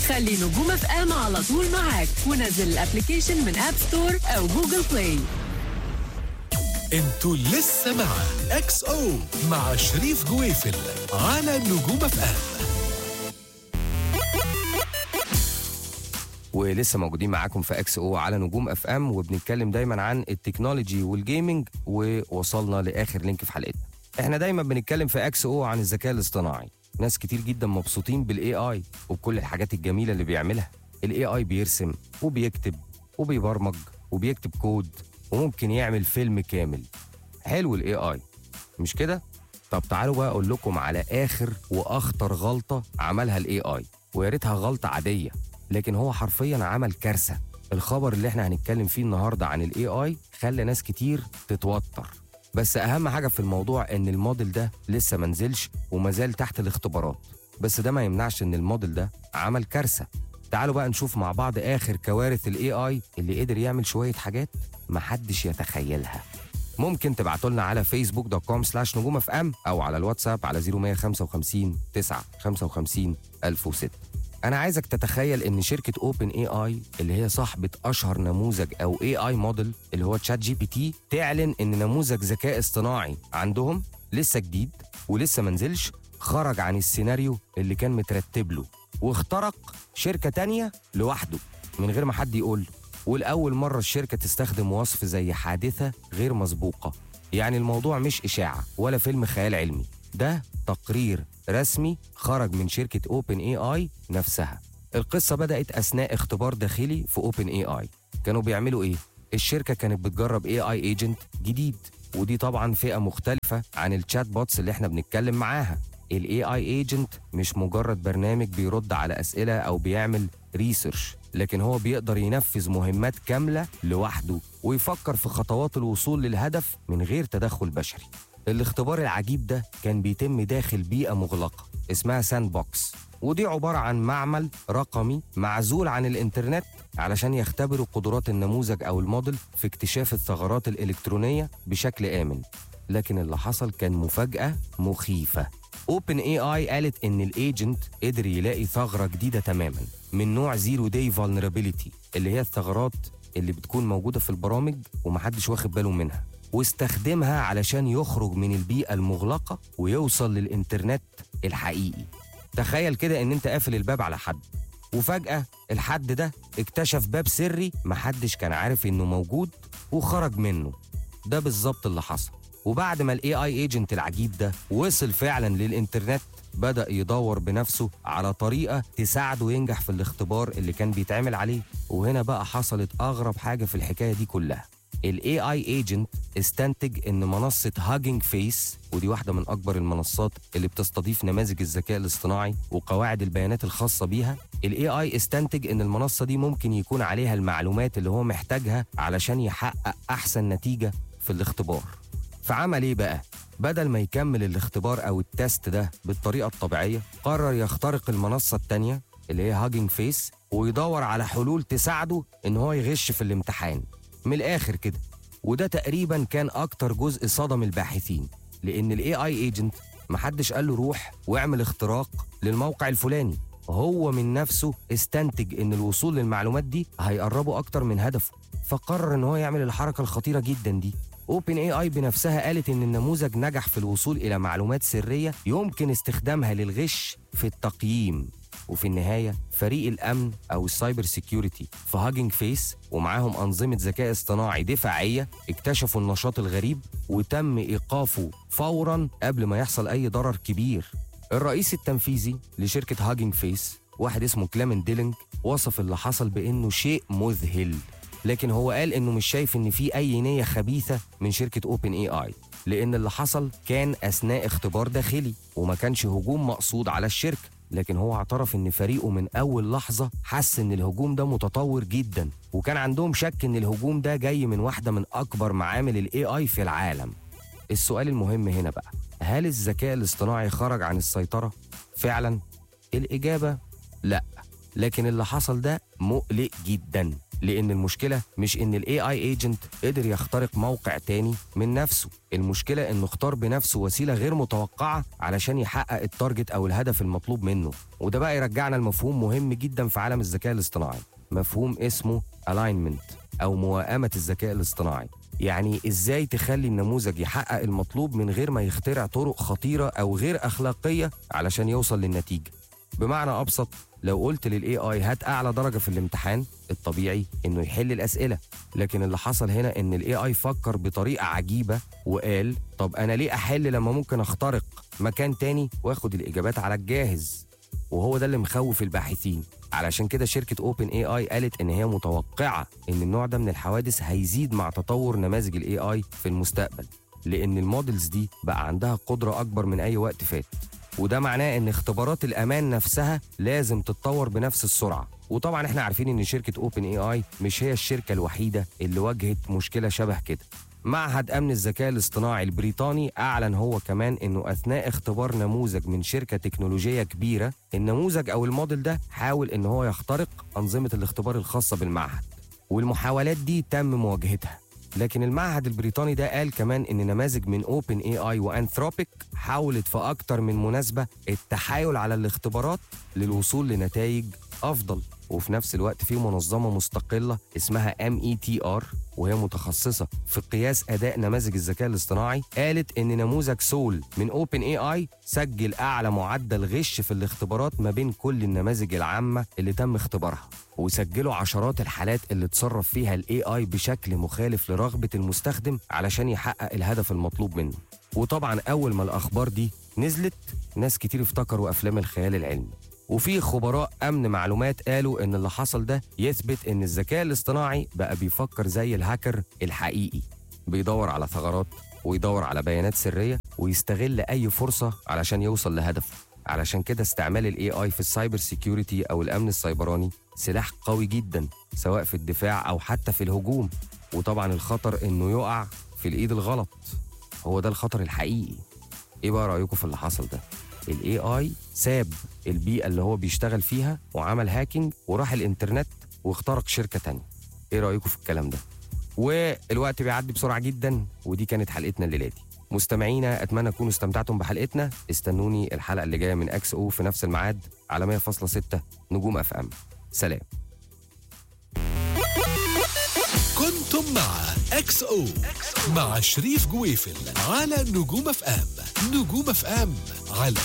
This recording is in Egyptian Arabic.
خلي نجوم اف ام على طول معاك ونزل الابلكيشن من اب ستور او جوجل بلاي انتوا لسه مع اكس او مع شريف جويفل على نجوم اف ام ولسه موجودين معاكم في اكس او على نجوم اف ام وبنتكلم دايما عن التكنولوجي والجيمنج ووصلنا لاخر لينك في حلقتنا احنا دايما بنتكلم في اكس او عن الذكاء الاصطناعي ناس كتير جدا مبسوطين بالاي اي وبكل الحاجات الجميله اللي بيعملها الاي اي بيرسم وبيكتب وبيبرمج وبيكتب كود وممكن يعمل فيلم كامل حلو الاي اي مش كده طب تعالوا بقى اقول لكم على اخر واخطر غلطه عملها الاي اي ويا ريتها غلطه عاديه لكن هو حرفيا عمل كارثه الخبر اللي احنا هنتكلم فيه النهارده عن الاي اي خلى ناس كتير تتوتر بس اهم حاجه في الموضوع ان الموديل ده لسه منزلش ومازال تحت الاختبارات بس ده ما يمنعش ان الموديل ده عمل كارثه تعالوا بقى نشوف مع بعض اخر كوارث الاي اي اللي قدر يعمل شويه حاجات محدش يتخيلها ممكن تبعتوا لنا على فيسبوك دوت كوم سلاش نجوم اف ام او على الواتساب على 0155 9 55 1006 انا عايزك تتخيل ان شركه اوبن اي اي اللي هي صاحبه اشهر نموذج او اي اي موديل اللي هو تشات جي بي تي تعلن ان نموذج ذكاء اصطناعي عندهم لسه جديد ولسه منزلش خرج عن السيناريو اللي كان مترتب له واخترق شركه تانية لوحده من غير ما حد يقول له والأول مرة الشركة تستخدم وصف زي حادثة غير مسبوقة يعني الموضوع مش إشاعة ولا فيلم خيال علمي ده تقرير رسمي خرج من شركة اوبن اي اي نفسها القصة بدأت أثناء اختبار داخلي في اوبن اي اي كانوا بيعملوا ايه؟ الشركة كانت بتجرب اي اي ايجنت جديد ودي طبعا فئة مختلفة عن الشات بوتس اللي احنا بنتكلم معاها الاي اي ايجنت مش مجرد برنامج بيرد على اسئله او بيعمل ريسيرش لكن هو بيقدر ينفذ مهمات كامله لوحده ويفكر في خطوات الوصول للهدف من غير تدخل بشري الاختبار العجيب ده كان بيتم داخل بيئه مغلقه اسمها ساند بوكس ودي عبارة عن معمل رقمي معزول عن الإنترنت علشان يختبروا قدرات النموذج أو الموديل في اكتشاف الثغرات الإلكترونية بشكل آمن لكن اللي حصل كان مفاجأة مخيفة اوبن اي اي قالت ان الايجنت قدر يلاقي ثغره جديده تماما من نوع زيرو داي فولنربيليتي اللي هي الثغرات اللي بتكون موجوده في البرامج ومحدش واخد باله منها واستخدمها علشان يخرج من البيئه المغلقه ويوصل للانترنت الحقيقي تخيل كده ان انت قافل الباب على حد وفجاه الحد ده اكتشف باب سري محدش كان عارف انه موجود وخرج منه ده بالظبط اللي حصل وبعد ما الاي اي ايجنت العجيب ده وصل فعلا للانترنت بدا يدور بنفسه على طريقه تساعده ينجح في الاختبار اللي كان بيتعمل عليه وهنا بقى حصلت اغرب حاجه في الحكايه دي كلها الاي اي ايجنت استنتج ان منصه هاجينج فيس ودي واحده من اكبر المنصات اللي بتستضيف نماذج الذكاء الاصطناعي وقواعد البيانات الخاصه بيها الاي اي استنتج ان المنصه دي ممكن يكون عليها المعلومات اللي هو محتاجها علشان يحقق احسن نتيجه في الاختبار فعمل ايه بقى؟ بدل ما يكمل الاختبار او التست ده بالطريقه الطبيعيه قرر يخترق المنصه التانيه اللي هي هاجينج فيس ويدور على حلول تساعده ان هو يغش في الامتحان من الاخر كده وده تقريبا كان اكتر جزء صدم الباحثين لان الاي اي ايجنت محدش قال له روح واعمل اختراق للموقع الفلاني هو من نفسه استنتج ان الوصول للمعلومات دي هيقربه اكتر من هدفه فقرر ان هو يعمل الحركه الخطيره جدا دي اوبن اي اي بنفسها قالت ان النموذج نجح في الوصول الى معلومات سريه يمكن استخدامها للغش في التقييم وفي النهايه فريق الامن او السايبر سيكيورتي في هاجينج فيس ومعاهم انظمه ذكاء اصطناعي دفاعيه اكتشفوا النشاط الغريب وتم ايقافه فورا قبل ما يحصل اي ضرر كبير الرئيس التنفيذي لشركه هاجينج فيس واحد اسمه كلامن ديلينج وصف اللي حصل بانه شيء مذهل لكن هو قال انه مش شايف ان في اي نيه خبيثه من شركه اوبن اي اي لان اللي حصل كان اثناء اختبار داخلي وما كانش هجوم مقصود على الشركه لكن هو اعترف ان فريقه من اول لحظه حس ان الهجوم ده متطور جدا وكان عندهم شك ان الهجوم ده جاي من واحده من اكبر معامل الاي اي في العالم السؤال المهم هنا بقى هل الذكاء الاصطناعي خرج عن السيطره فعلا الاجابه لا لكن اللي حصل ده مقلق جدا لان المشكله مش ان الاي اي ايجنت قدر يخترق موقع تاني من نفسه المشكله انه اختار بنفسه وسيله غير متوقعه علشان يحقق التارجت او الهدف المطلوب منه وده بقى يرجعنا لمفهوم مهم جدا في عالم الذكاء الاصطناعي مفهوم اسمه الاينمنت او موائمه الذكاء الاصطناعي يعني ازاي تخلي النموذج يحقق المطلوب من غير ما يخترع طرق خطيره او غير اخلاقيه علشان يوصل للنتيجه بمعنى ابسط لو قلت للاي اي هات اعلى درجه في الامتحان الطبيعي انه يحل الاسئله لكن اللي حصل هنا ان الاي اي فكر بطريقه عجيبه وقال طب انا ليه احل لما ممكن اخترق مكان تاني واخد الاجابات على الجاهز وهو ده اللي مخوف الباحثين علشان كده شركة اوبن اي اي قالت ان هي متوقعة ان النوع ده من الحوادث هيزيد مع تطور نماذج الاي اي في المستقبل لان المودلز دي بقى عندها قدرة اكبر من اي وقت فات وده معناه ان اختبارات الامان نفسها لازم تتطور بنفس السرعه وطبعا احنا عارفين ان شركه اوبن اي اي مش هي الشركه الوحيده اللي واجهت مشكله شبه كده معهد امن الذكاء الاصطناعي البريطاني اعلن هو كمان انه اثناء اختبار نموذج من شركه تكنولوجيه كبيره النموذج او الموديل ده حاول ان هو يخترق انظمه الاختبار الخاصه بالمعهد والمحاولات دي تم مواجهتها لكن المعهد البريطاني ده قال كمان ان نماذج من اوبن اي اي وانثروبيك حاولت في اكتر من مناسبه التحايل على الاختبارات للوصول لنتائج افضل وفي نفس الوقت في منظمه مستقله اسمها ام اي تي ار وهي متخصصه في قياس اداء نماذج الذكاء الاصطناعي قالت ان نموذج سول من اوبن اي اي سجل اعلى معدل غش في الاختبارات ما بين كل النماذج العامه اللي تم اختبارها وسجلوا عشرات الحالات اللي اتصرف فيها الاي اي بشكل مخالف لرغبه المستخدم علشان يحقق الهدف المطلوب منه وطبعا اول ما الاخبار دي نزلت ناس كتير افتكروا افلام الخيال العلمي وفي خبراء امن معلومات قالوا ان اللي حصل ده يثبت ان الذكاء الاصطناعي بقى بيفكر زي الهاكر الحقيقي بيدور على ثغرات ويدور على بيانات سريه ويستغل اي فرصه علشان يوصل لهدفه علشان كده استعمال الاي اي في السايبر سيكيورتي او الامن السيبراني سلاح قوي جدا سواء في الدفاع او حتى في الهجوم وطبعا الخطر انه يقع في الايد الغلط هو ده الخطر الحقيقي ايه بقى رايكم في اللي حصل ده الاي اي ساب البيئه اللي هو بيشتغل فيها وعمل هاكينج وراح الانترنت واخترق شركه تانية ايه رايكم في الكلام ده والوقت بيعدي بسرعه جدا ودي كانت حلقتنا الليله دي مستمعينا اتمنى تكونوا استمتعتم بحلقتنا استنوني الحلقه اللي جايه من اكس او في نفس الميعاد على 100.6 نجوم اف ام سلام كنتم مع اكس او مع شريف جويفل على نجوم اف ام نجوم اف ام على